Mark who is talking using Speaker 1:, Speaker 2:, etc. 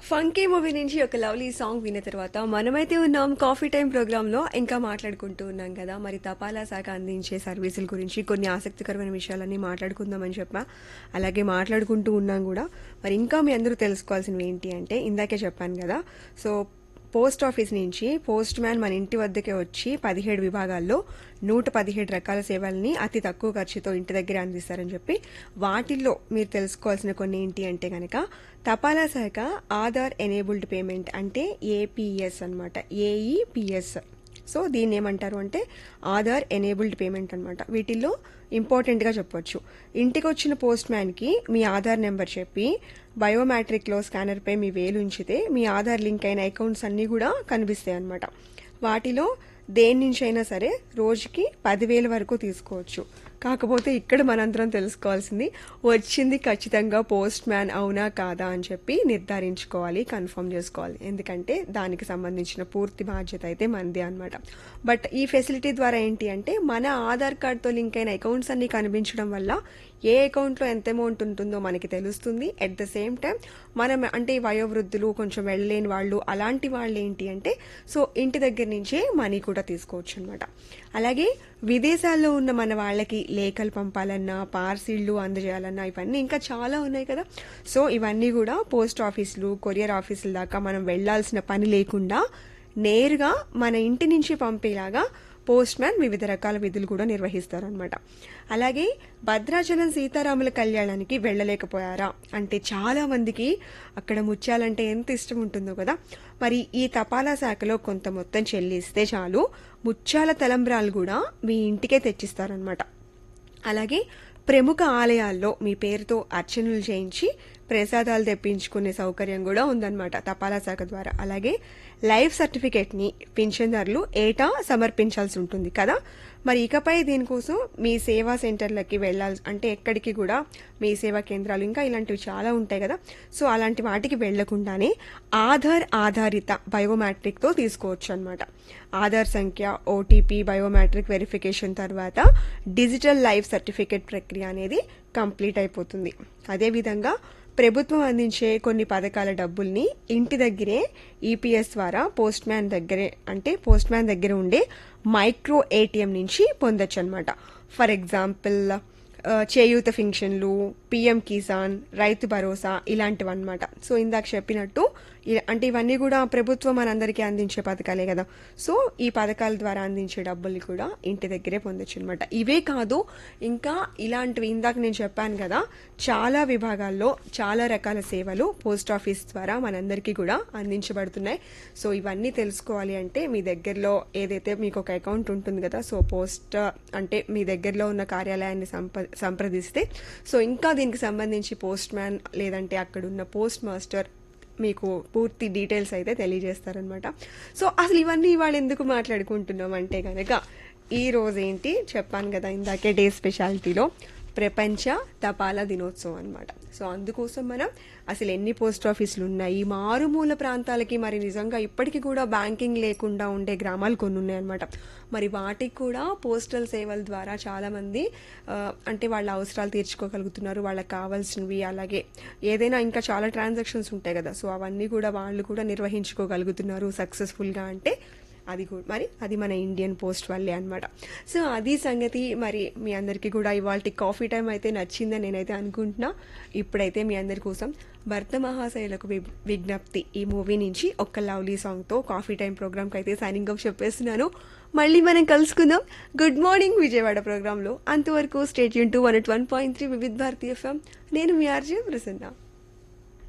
Speaker 1: funky movie నుంచి ఒక lovely song విన్న తర్వాత మనమైతే ఉన్నాం కాఫీ టైం ప్రోగ్రామ్ లో ఇంకా మాట్లాడుకుంటూ ఉన్నాం కదా మరి తపాలా శాఖ అందించే సర్వీసుల గురించి కొన్ని ఆసక్తికరమైన విషయాలన్నీ మాట్లాడుకుందామని చెప్పా అలాగే మాట్లాడుకుంటూ ఉన్నాం కూడా మరి ఇంకా మీ అందరూ తెలుసుకోవాల్సినవి ఏంటి అంటే ఇందాకే చెప్పాను కదా సో పోస్ట్ ఆఫీస్ నుంచి పోస్ట్ మ్యాన్ మన ఇంటి వద్దకే వచ్చి పదిహేడు విభాగాల్లో నూట పదిహేడు రకాల సేవల్ని అతి తక్కువ ఖర్చుతో ఇంటి దగ్గర అందిస్తారని చెప్పి వాటిల్లో మీరు తెలుసుకోవాల్సిన కొన్ని ఏంటి అంటే కనుక తపాలా శాఖ ఆధార్ ఎనేబుల్డ్ పేమెంట్ అంటే ఏపీఎస్ అనమాట ఏఈపిఎస్ సో దీన్ని ఏమంటారు అంటే ఆధార్ ఎనేబుల్డ్ పేమెంట్ అనమాట వీటిల్లో ఇంపార్టెంట్గా చెప్పొచ్చు ఇంటికి వచ్చిన పోస్ట్ మ్యాన్కి మీ ఆధార్ నెంబర్ చెప్పి బయోమెట్రిక్లో స్కానర్పై మీ వేలు ఉంచితే మీ ఆధార్ లింక్ అయిన అకౌంట్స్ అన్నీ కూడా కనిపిస్తాయి అనమాట వాటిలో దేని నుంచి అయినా సరే రోజుకి పదివేల వరకు తీసుకోవచ్చు కాకపోతే ఇక్కడ మనందరం తెలుసుకోవాల్సింది వచ్చింది ఖచ్చితంగా పోస్ట్ మ్యాన్ అవునా కాదా అని చెప్పి నిర్ధారించుకోవాలి కన్ఫర్మ్ చేసుకోవాలి ఎందుకంటే దానికి సంబంధించిన పూర్తి బాధ్యత అయితే మనదే అనమాట బట్ ఈ ఫెసిలిటీ ద్వారా ఏంటి అంటే మన ఆధార్ కార్డ్తో లింక్ అయిన అకౌంట్స్ అన్ని కనిపించడం వల్ల ఏ అకౌంట్లో ఎంత అమౌంట్ ఉంటుందో మనకి తెలుస్తుంది అట్ ద సేమ్ టైం మనం అంటే వయోవృద్ధులు కొంచెం వెళ్ళలేని వాళ్ళు అలాంటి వాళ్ళు ఏంటి అంటే సో ఇంటి దగ్గర నుంచే మనీ కూడా తీసుకోవచ్చు అనమాట అలాగే విదేశాల్లో ఉన్న మన వాళ్ళకి లేఖలు పంపాలన్నా పార్సిళ్లు అందజేయాలన్నా ఇవన్నీ ఇంకా చాలా ఉన్నాయి కదా సో ఇవన్నీ కూడా పోస్ట్ ఆఫీసులు కొరియర్ ఆఫీసుల దాకా మనం వెళ్లాల్సిన పని లేకుండా నేరుగా మన ఇంటి నుంచి పంపేలాగా పోస్ట్ మ్యాన్ వివిధ రకాల విధులు కూడా నిర్వహిస్తారనమాట అలాగే భద్రాచలం సీతారాముల కళ్యాణానికి వెళ్ళలేకపోయారా అంటే చాలా మందికి అక్కడ ముత్యాలంటే ఎంత ఇష్టం ఉంటుందో కదా మరి ఈ తపాలా శాఖలో కొంత మొత్తం చెల్లిస్తే చాలు ముత్యాల తలంబ్రాలు కూడా మీ ఇంటికే తెచ్చిస్తారనమాట అలాగే ప్రముఖ ఆలయాల్లో మీ పేరుతో అర్చనలు చేయించి ప్రసాదాలు తెప్పించుకునే సౌకర్యం కూడా ఉందన్నమాట తపాలా శాఖ ద్వారా అలాగే లైఫ్ సర్టిఫికేట్ని పింఛన్దారులు ఏటా సమర్పించాల్సి ఉంటుంది కదా మరి ఇకపై దీనికోసం మీ సేవా సెంటర్లకి వెళ్ళాల్సి అంటే ఎక్కడికి కూడా మీ సేవా కేంద్రాలు ఇంకా ఇలాంటివి చాలా ఉంటాయి కదా సో అలాంటి వాటికి వెళ్లకుండానే ఆధార్ ఆధారిత బయోమెట్రిక్తో తీసుకోవచ్చు అనమాట ఆధార్ సంఖ్య ఓటీపీ బయోమెట్రిక్ వెరిఫికేషన్ తర్వాత డిజిటల్ లైఫ్ సర్టిఫికేట్ ప్రక్రియ అనేది కంప్లీట్ అయిపోతుంది అదేవిధంగా ప్రభుత్వం అందించే కొన్ని పథకాల డబ్బుల్ని ఇంటి దగ్గరే ఈపీఎస్ ద్వారా పోస్ట్ మ్యాన్ దగ్గరే అంటే పోస్ట్ మ్యాన్ దగ్గర ఉండే మైక్రో ఏటీఎం నుంచి పొందొచ్చు అనమాట ఫర్ ఎగ్జాంపుల్ చేయూత ఫింక్షన్లు పిఎం కిసాన్ రైతు భరోసా ఇలాంటివి అనమాట సో ఇందాక చెప్పినట్టు అంటే ఇవన్నీ కూడా ప్రభుత్వం మనందరికీ అందించే పథకాలే కదా సో ఈ పథకాల ద్వారా అందించే డబ్బుల్ని కూడా ఇంటి దగ్గరే పొందొచ్చు అనమాట ఇవే కాదు ఇంకా ఇలాంటివి ఇందాక నేను చెప్పాను కదా చాలా విభాగాల్లో చాలా రకాల సేవలు పోస్ట్ ఆఫీస్ ద్వారా మనందరికీ కూడా అందించబడుతున్నాయి సో ఇవన్నీ తెలుసుకోవాలి అంటే మీ దగ్గరలో ఏదైతే మీకు ఒక అకౌంట్ ఉంటుంది కదా సో పోస్ట్ అంటే మీ దగ్గరలో ఉన్న కార్యాలయాన్ని సంప సంప్రదిస్తే సో ఇంకా దీనికి సంబంధించి పోస్ట్ మ్యాన్ లేదంటే అక్కడున్న పోస్ట్ మాస్టర్ మీకు పూర్తి డీటెయిల్స్ అయితే తెలియజేస్తారనమాట సో అసలు ఇవన్నీ ఇవాళ ఎందుకు మాట్లాడుకుంటున్నాం అంటే కనుక ఈ రోజు ఏంటి చెప్పాను కదా ఇందాకే డే స్పెషాలిటీలో ప్రపంచ తపాలా దినోత్సవం అనమాట సో అందుకోసం మనం అసలు ఎన్ని పోస్ట్ ఆఫీసులు ఉన్నాయి మారుమూల ప్రాంతాలకి మరి నిజంగా ఇప్పటికీ కూడా బ్యాంకింగ్ లేకుండా ఉండే గ్రామాలు కొన్ని ఉన్నాయన్నమాట మరి వాటికి కూడా పోస్టల్ సేవల ద్వారా చాలామంది అంటే వాళ్ళ అవసరాలు తీర్చుకోగలుగుతున్నారు వాళ్ళకి కావాల్సినవి అలాగే ఏదైనా ఇంకా చాలా ట్రాన్సాక్షన్స్ ఉంటాయి కదా సో అవన్నీ కూడా వాళ్ళు కూడా నిర్వహించుకోగలుగుతున్నారు సక్సెస్ఫుల్గా అంటే అది కూడా మరి అది మన ఇండియన్ పోస్ట్ వల్లే అనమాట సో అది సంగతి మరి మీ అందరికీ కూడా ఇవాళ కాఫీ టైం అయితే నచ్చిందని నేనైతే అనుకుంటున్నా ఇప్పుడైతే మీ అందరి కోసం భర్త మహాశైలకు విజ్ఞప్తి ఈ మూవీ నుంచి ఒక్క లవ్లీ సాంగ్తో కాఫీ టైం ప్రోగ్రామ్కి అయితే సైనింగ్ అప్ చెప్పేస్తున్నాను మళ్ళీ మనం కలుసుకుందాం గుడ్ మార్నింగ్ విజయవాడ ప్రోగ్రాంలో అంతవరకు స్టేట్ యూన్ two one one point three Vividh Bharati FM నేను మీ ఆర్జే ప్రసన్న